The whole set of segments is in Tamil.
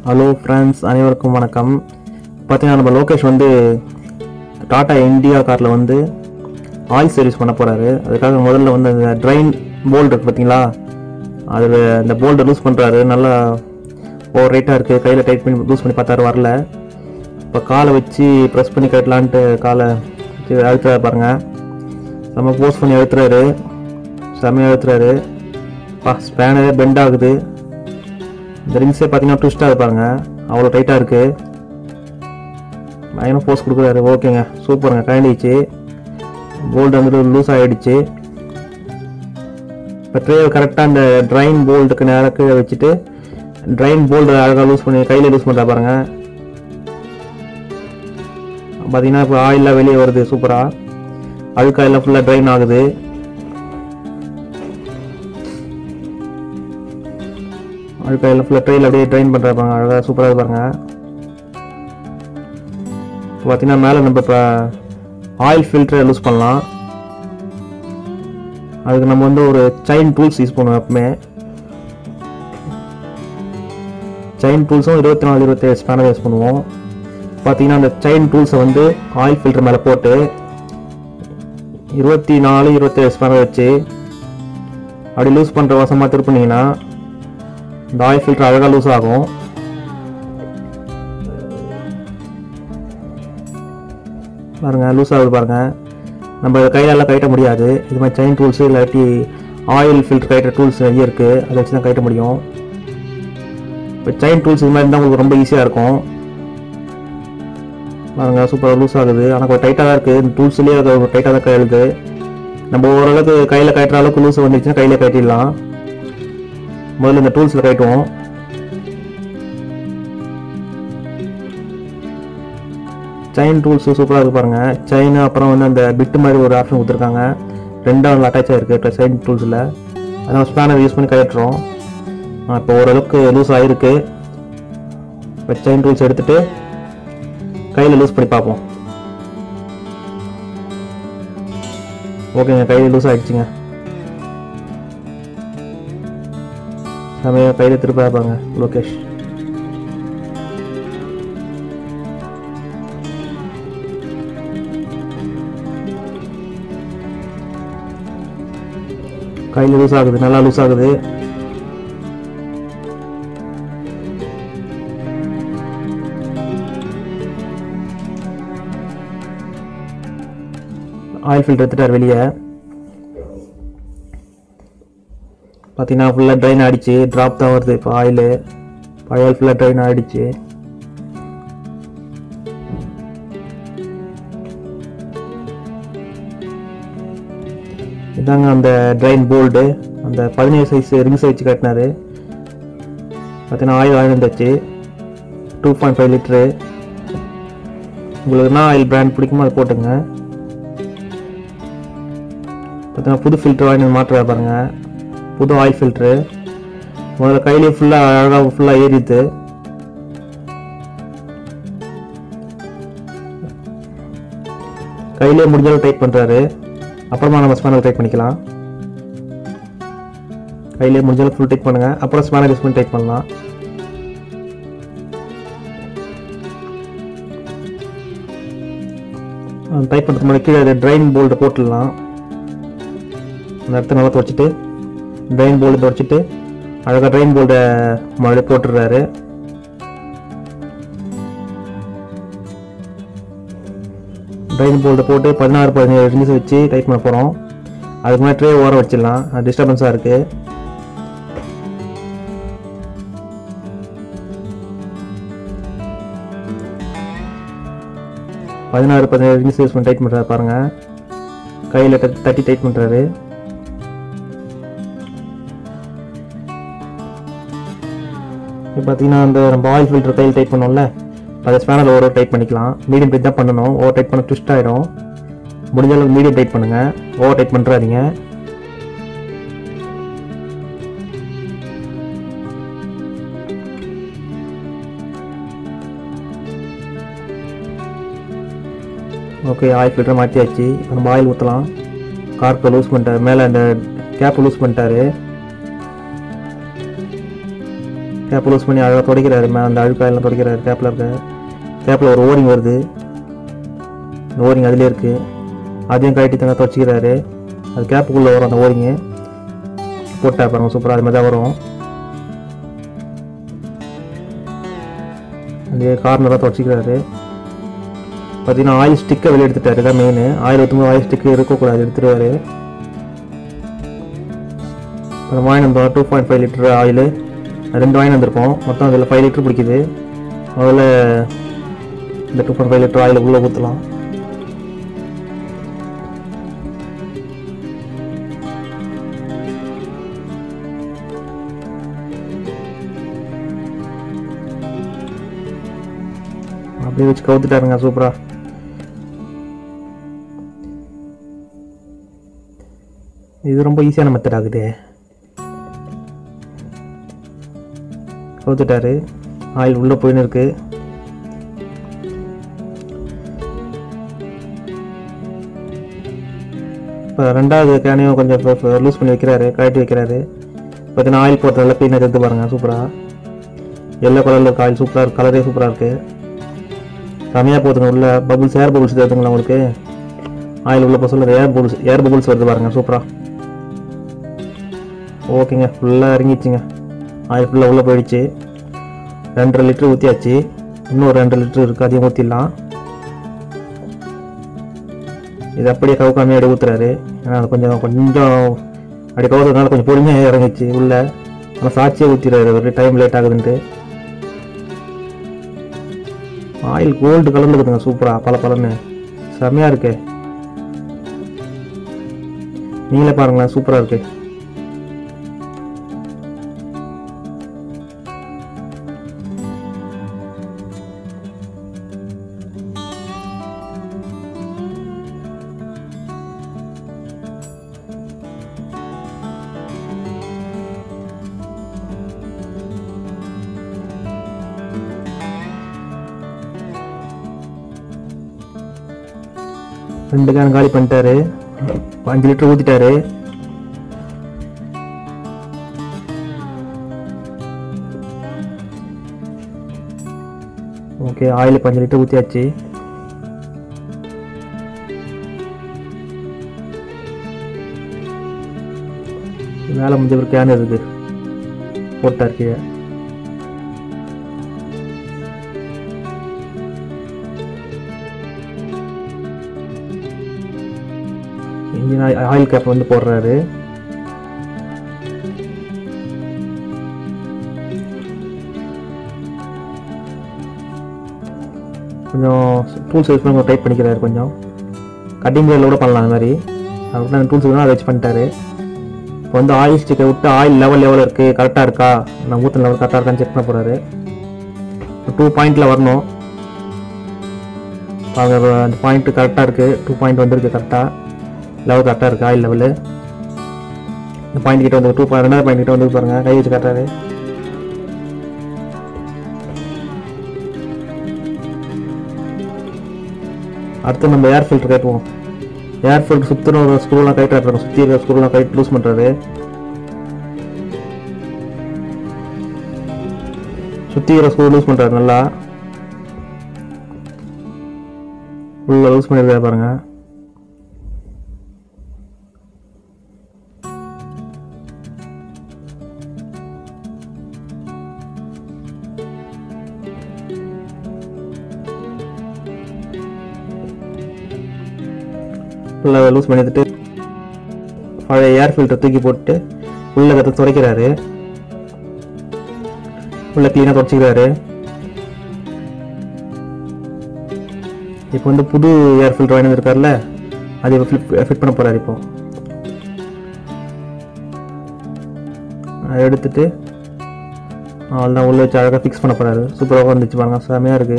ஹலோ ஃப்ரெண்ட்ஸ் அனைவருக்கும் வணக்கம் பார்த்தீங்கன்னா நம்ம லோகேஷ் வந்து டாடா இந்தியா காரில் வந்து ஆயில் சர்வீஸ் பண்ண போகிறாரு அதுக்காக முதல்ல வந்து அந்த ட்ரைன் போல்ட் இருக்கு பார்த்தீங்களா அதில் அந்த போல்ட்டை லூஸ் பண்ணுறாரு நல்லா ஓவர் ரைட்டாக இருக்குது கையில் டைட் பண்ணி லூஸ் பண்ணி பார்த்தாரு வரல இப்போ காலை வச்சு ப்ரெஸ் பண்ணி கட்டலான்ட்டு காலை வச்சு அழுத்துறாரு பாருங்க செம்ம போஸ்ட் பண்ணி அழுத்துறாரு செம்மையாக அழுத்துறாரு பா ஸ்பேனரே பெண்ட் ஆகுது இந்த ரிங்ஸே பார்த்தீங்கன்னா ட்விஸ்டாக பாருங்க அவ்வளோ டைட்டாக இருக்குது பயங்கரம் போஸ்ட் கொடுக்குறாரு ஓகேங்க சூப்பருங்க கழண்டிச்சு போல்டு வந்துட்டு லூஸ் ஆகிடுச்சு இப்போ ட்ரே கரெக்டாக அந்த ட்ரைன் போல்டுக்கு நேரம் கீழே வச்சுட்டு ட்ரைன் போல்டு அழகாக லூஸ் பண்ணி கையில் லூஸ் பண்ணுறா பாருங்க பார்த்தீங்கன்னா இப்போ ஆயிலெலாம் வெளியே வருது சூப்பராக அழுக்காயெல்லாம் ஃபுல்லாக ட்ரைன் ஆகுது அழுக்காயெல்லாம் ஃபுல்லாக ட்ரெயில் அப்படியே ட்ரைன் பண்ணுறாங்க அழகாக சூப்பராக பாருங்க இப்போ பார்த்தீங்கன்னா மேலே நம்ம இப்போ ஆயில் ஃபில்டரை லூஸ் பண்ணலாம் அதுக்கு நம்ம வந்து ஒரு செயின் டூல்ஸ் யூஸ் பண்ணுவோம் எப்பவுமே செயின் டூல்ஸும் இருபத்தி நாலு இருபத்தேழு ஸ்பேனர் யூஸ் பண்ணுவோம் பார்த்தீங்கன்னா அந்த செயின் டூல்ஸை வந்து ஆயில் ஃபில்டர் மேலே போட்டு இருபத்தி நாலு இருபத்தேழு ஸ்பேனர் வச்சு அப்படி லூஸ் பண்ணுற வசமாக திருப்பினீங்கன்னா இந்த ஆயில் ஃபில்டர் அழகாக லூஸ் ஆகும் பாருங்க லூஸ் ஆகுது பாருங்க நம்ம கையால கட்ட முடியாது இது மாதிரி செயின் டூல்ஸ் இல்லாட்டி ஆயில் ஃபில்டர் கட்டுற டூல்ஸ் நிறைய இருக்குது அதை வச்சு தான் கட்ட முடியும் இப்போ செயின் டூல்ஸ் இது மாதிரி இருந்தால் உங்களுக்கு ரொம்ப ஈஸியாக இருக்கும் பாருங்க சூப்பராக லூஸ் ஆகுது ஆனால் கொஞ்சம் டைட்டாக தான் இருக்குது இந்த டூல்ஸ்லேயே அது டைட்டாக தான் கையெழுது நம்ம ஓரளவுக்கு கையில் கட்டுற அளவுக்கு லூஸ் வந்துச்சுன்னா கையில் கட்டிடலாம் முதல்ல இந்த டூல்ஸில் கட்டுவோம் செயின் டூல்ஸ் சூப்பராக இருக்கு பாருங்க செயின் அப்புறம் வந்து அந்த பிட்டு மாதிரி ஒரு ஆப்ஷன் கொடுத்துருக்காங்க ரெண்டாவது அட்டாச் ஆயிருக்கு செயின் டூல்ஸில் அதை நம்ம ஸ்பேனர் யூஸ் பண்ணி கட்டுறோம் இப்போ ஓரளவுக்கு லூஸ் ஆகிருக்கு இப்போ செயின் டூல்ஸ் எடுத்துட்டு கையில் லூஸ் பண்ணி பார்ப்போம் ஓகேங்க கையில் லூஸ் ஆகிடுச்சுங்க செமையாக கையில் திருப்ப இருப்பாங்க லோகேஷ் கையில் லூஸ் ஆகுது நல்லா லூஸ் ஆகுது ஆயில் ஃபில்டர் எடுத்துட்டார் வெளியே பார்த்தீங்கன்னா ஃபுல்லாக ட்ரைன் ஆகிடுச்சு ட்ராப் தான் வருது இப்போ ஆயிலு பழைய ஆயில் ஃபுல்லாக ட்ரைன் ஆகிடுச்சு இதாங்க அந்த ட்ரைன் போல்டு அந்த பதினேழு சைஸ் ரிங்ஸ் வச்சு கட்டினாரு பார்த்தீங்கன்னா ஆயில் ஆயில் இருந்துச்சு டூ பாயிண்ட் ஃபைவ் லிட்ரு உங்களுக்கு என்ன ஆயில் பிராண்ட் பிடிக்குமோ அதை போட்டுங்க பார்த்தீங்கன்னா புது ஃபில்டர் வாங்கி மாற்ற பாருங்க புது ஆயில் ஃபில்ட்ரு முதல்ல கையிலேயே ஃபுல்லாக அழகாக ஃபுல்லாக ஏறிது கையிலே முடிஞ்ச அளவு டைட் பண்ணுறாரு அப்புறமா நம்ம ஸ்பேனர் டைட் பண்ணிக்கலாம் கையிலே முடிஞ்ச அளவு ஃபுல் டைட் பண்ணுங்க அப்புறம் ஸ்பேனர் யூஸ் பண்ணி டைட் பண்ணலாம் டைட் பண்ணுறதுக்கு முன்னாடி கீழே ட்ரைன் போல்ட்டை போட்டுடலாம் அந்த இடத்த நல்லா துடைச்சிட்டு ட்ரைன் போல்டு துடைச்சிட்டு அழகாக ட்ரைன் போல்டை மறுபடியும் போட்டுடுறாரு ட்ரைன் போல்டை போட்டு பதினாறு பதினேழு ரிலீஸ் வச்சு டைட் பண்ண போகிறோம் அதுக்கு முன்னாடி ட்ரே ஓரம் வச்சிடலாம் அது டிஸ்டர்பன்ஸாக இருக்குது பதினாறு பதினேழு ரிலீஸ் யூஸ் பண்ணி டைட் பண்ணுறாரு பாருங்கள் கையில் தட்டி டைட் பண்ணுறாரு இப்போ பார்த்தீங்கன்னா அந்த நம்ம ஆயில் ஃபில்டர் கையில் டைட் பண்ணோம்ல அதை ஸ்பேனர் ஓவர் டைட் பண்ணிக்கலாம் மீடியம் டைட் தான் பண்ணணும் ஓவர் டைட் பண்ண ட்விஸ்ட் ஆகிடும் முடிஞ்ச அளவுக்கு மீடியம் டைட் பண்ணுங்கள் ஓவர் டைட் பண்ணுறாதீங்க ஓகே ஆயில் ஃபில்டர் மாற்றியாச்சு இப்போ நம்ம ஆயில் ஊற்றலாம் கார்ப்பை லூஸ் பண்ணிட்டாரு மேலே அந்த கேப்பை லூஸ் பண்ணிட்டாரு கேப் லூஸ் பண்ணி அழகாக துடைக்கிறாரு மே அந்த அழுக்காயெல்லாம் துடைக்கிறாரு கேப்பில் இருக்க கேப்பில் ஒரு ஓரிங் வருது இந்த ஓரிங் அதிலே இருக்குது அதையும் கழட்டி தங்க துவச்சிக்கிறாரு அது கேப்புக்குள்ளே வரும் அந்த ஓரிங்கு போட்டா பாருங்க சூப்பராக அது மாதிரி தான் வரும் அந்த கார்னராக துவச்சிக்கிறாரு பார்த்தீங்கன்னா ஆயில் ஸ்டிக்கை வெளியே எடுத்துட்டாரு இதான் மெயின் ஆயில் ஊற்றும்போது ஆயில் ஸ்டிக்கு இருக்கக்கூடாது எடுத்துருவாரு அப்புறம் வாங்கி வந்தோம் two point five litre oil ரெண்டு வாங்கி வந்திருக்கோம் மொத்தம் அதில் ஃபைவ் லிட்டர் பிடிக்குது முதல்ல இந்த two point five litre oil உள்ளே ஊற்றலாம் அப்படியே வச்சு கவுத்துட்டாருங்க சூப்பரா இது ரொம்ப ஈஸியான மெத்தட் ஆகுது கவுத்துட்டாரு ஆயில் உள்ளே போயின்னு இருக்கு இப்போ ரெண்டாவது கேனையும் கொஞ்சம் லூஸ் பண்ணி வைக்கிறாரு கழட்டி வைக்கிறாரு பார்த்தீங்கன்னா ஆயில் போட்டு நல்லா க்ளீனாக எடுத்து பாருங்கள் சூப்பராக எல்லோ கலரில் இருக்க ஆயில் சூப்பராக இருக்கு கலரே சூப்பராக இருக்குது செமையாக போகுதுங்க உள்ள பபுள்ஸ் ஏர் பபுள்ஸ் தெரியுதுங்களா உங்களுக்கு ஆயில் உள்ள போக சொல்லுது ஏர் பபுள்ஸ் ஏர் பபுள்ஸ் வருது பாருங்க சூப்பராக ஓகேங்க ஃபுல்லாக இறங்கிடுச்சுங்க ஆயில் ஃபுல்லாக உள்ளே போயிடுச்சு ரெண்டரை லிட்டர் ஊற்றியாச்சு இன்னும் ஒரு ரெண்டு லிட்டர் இருக்குது அதையும் ஊற்றிடலாம் இது அப்படியே கவுக்காமே அப்படியே ஊற்றுறாரு ஏன்னா அது கொஞ்சம் கொஞ்சம் அப்படி கவுத்துறதுனால கொஞ்சம் பொறுமையாக இறங்கிச்சு உள்ள ஆனால் சாட்சியாக ஊற்றிடுறாரு ஒரு டைம் லேட் ஆகுதுன்ட்டு ஆயில் கோல்டு கலர்ல இருக்குதுங்க சூப்பரா பல பலன்னு செமையா இருக்கு நீங்களே பாருங்களேன் சூப்பரா இருக்கு ரெண்டு கேன் காலி பண்ணிட்டாரு அஞ்சு லிட்டர் ஊத்திட்டாரு ஓகே ஆயில் இப்போ அஞ்சு லிட்டர் ஊற்றியாச்சு மேலே முடிஞ்ச ஒரு கேன் இருக்கு போட்டார் கீழே இன்ஜின் ஆயில் கேப் வந்து போடுறாரு கொஞ்சம் டூல்ஸ் யூஸ் பண்ணி டைப் பண்ணிக்கிறாரு கொஞ்சம் கட்டிங் பிளேடில் கூட பண்ணலாம் அந்த மாதிரி அதுக்கு நான் டூல்ஸ் வேணும் அதை வச்சு பண்ணிட்டாரு இப்போ வந்து ஆயில் ஸ்டிக்கை விட்டு ஆயில் லெவல் எவ்வளோ இருக்குது கரெக்டாக இருக்கா நான் ஊற்றின லெவல் கரெக்டாக இருக்கான்னு செக் பண்ண போகிறாரு டூ பாயிண்டில் வரணும் பாருங்க அந்த பாயிண்ட் கரெக்டாக இருக்குது டூ பாயிண்ட் வந்திருக்கு கரெக்டாக லெவல் கரெக்டாக இருக்குது ஆயில் லெவலு இந்த பாயிண்ட் கிட்ட வந்து டூ பாயிண்ட் ரெண்டாவது பாயிண்ட் கிட்ட வந்து பாருங்க கை வச்சு கட்டுறாரு அடுத்து நம்ம ஏர் ஃபில்டர் கட்டுவோம் ஏர் ஃபில்டர் சுற்றின ஒரு ஸ்க்ரூலாம் கைட் ஆட்டுறோம் சுற்றி இருக்கிற ஸ்க்ரூலாம் கைட் லூஸ் பண்ணுறாரு சுற்றி இருக்கிற ஸ்க்ரூ லூஸ் பண்ணுறாரு நல்லா உள்ள லூஸ் பண்ணிருக்காரு பாருங்க ஃபுல்லாக லூஸ் பண்ணி எடுத்துட்டு பழைய ஏர் ஃபில்டர் தூக்கி போட்டு உள்ள கற்று துடைக்கிறாரு உள்ள க்ளீனாக துடைச்சிக்கிறாரு இப்போ வந்து புது ஏர் ஃபில்டர் வாங்கி வந்திருக்காருல்ல அது இப்போ ஃபிட் ஃபிட் பண்ண போறாரு இப்போ அதை எடுத்துட்டு அவ்வளோதான் உள்ள வச்சு அழகாக ஃபிக்ஸ் பண்ண போறாரு சூப்பராக வந்துச்சு பாருங்க செமையாக இருக்கு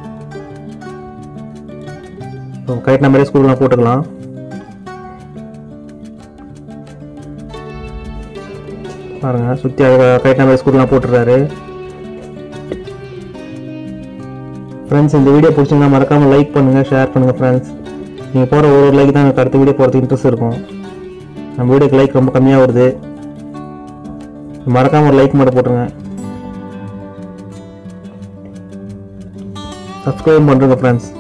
இப்போ கரெக்ட் நம்பரே ஸ்கூல்லாம் போட்டுக்கலாம் பாருங்க சுற்றி அழகாக கரெக்ட் நம்பர் ஸ்கூல்லாம் போட்டுறாரு ஃப்ரெண்ட்ஸ் இந்த வீடியோ பிடிச்சிங்கன்னா மறக்காமல் லைக் பண்ணுங்கள் ஷேர் பண்ணுங்கள் ஃப்ரெண்ட்ஸ் நீங்கள் போகிற ஒரு ஒரு லைக் தான் எனக்கு அடுத்த வீடியோ போகிறதுக்கு இன்ட்ரெஸ்ட் இருக்கும் நம்ம வீடியோக்கு லைக் ரொம்ப கம்மியாக வருது மறக்காமல் ஒரு லைக் மட்டும் போட்டுருங்க சப்ஸ்கிரைப் பண்ணுறங்க ஃப்ரெண்ட்ஸ்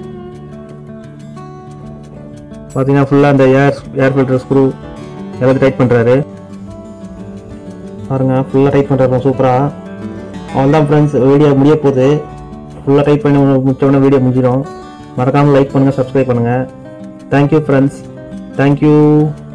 பார்த்தீங்கன்னா ஃபுல்லாக அந்த ஏர் ஏர் ஃபில்டர் ஸ்க்ரூ எல்லாத்தையும் டைட் பண்ணுறாரு பாருங்க ஃபுல்லாக டைட் பண்ணுறாரு சூப்பராக அவன் தான் ஃப்ரெண்ட்ஸ் வீடியோ முடிய போகுது ஃபுல்லாக டைப் பண்ணி முடிச்சோடனே வீடியோ முடிஞ்சிடும் மறக்காமல் லைக் பண்ணுங்கள் சப்ஸ்கிரைப் பண்ணுங்கள் தேங்க்யூ ஃப்ரெண்ட்ஸ் தேங்க்யூ